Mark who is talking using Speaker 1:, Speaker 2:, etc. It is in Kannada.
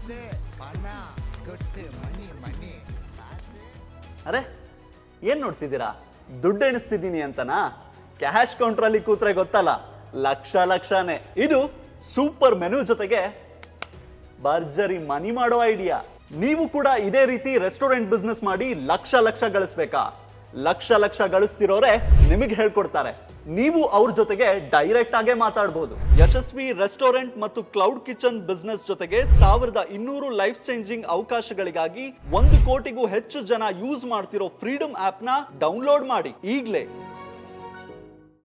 Speaker 1: ಅರೆ ಏನ್ ನೋಡ್ತಿದ್ದೀರಾ ದುಡ್ಡು ಎಣಿಸ್ತಿದ್ದೀನಿ ಅಂತನಾ ಕ್ಯಾಶ್ ಕೌಂಟ್ರಲ್ಲಿ ಕೂತ್ರೆ ಗೊತ್ತಲ್ಲ ಲಕ್ಷ ಲಕ್ಷನೇ ಇದು ಸೂಪರ್ ಮೆನು ಜೊತೆಗೆ ಭರ್ಜರಿ ಮನಿ ಮಾಡೋ ಐಡಿಯಾ ನೀವು ಕೂಡ ಇದೇ ರೀತಿ ರೆಸ್ಟೋರೆಂಟ್ ಬಿಸ್ನೆಸ್ ಮಾಡಿ ಲಕ್ಷ ಲಕ್ಷ ಗಳಿಸ್ಬೇಕಾ ಲಕ್ಷ ಲಕ್ಷ ಗಳಿಸ್ತಿರೋರೆ ನಿಮಗೆ ಹೇಳ್ಕೊಡ್ತಾರೆ ನೀವು ಅವ್ರ ಜೊತೆಗೆ ಡೈರೆಕ್ಟ್ ಆಗೇ ಮಾತಾಡ್ಬೋದು ಯಶಸ್ವಿ ರೆಸ್ಟೋರೆಂಟ್ ಮತ್ತು ಕ್ಲೌಡ್ ಕಿಚನ್ ಬಿಸ್ನೆಸ್ ಜೊತೆಗೆ ಸಾವಿರದ ಇನ್ನೂರು ಲೈಫ್ ಚೇಂಜಿಂಗ್ ಅವಕಾಶಗಳಿಗಾಗಿ ಒಂದು ಕೋಟಿಗೂ ಹೆಚ್ಚು ಜನ ಯೂಸ್ ಮಾಡ್ತಿರೋ ಫ್ರೀಡಮ್ ಆಪ್ ನ ಡೌನ್ಲೋಡ್ ಮಾಡಿ ಈಗ್ಲೇ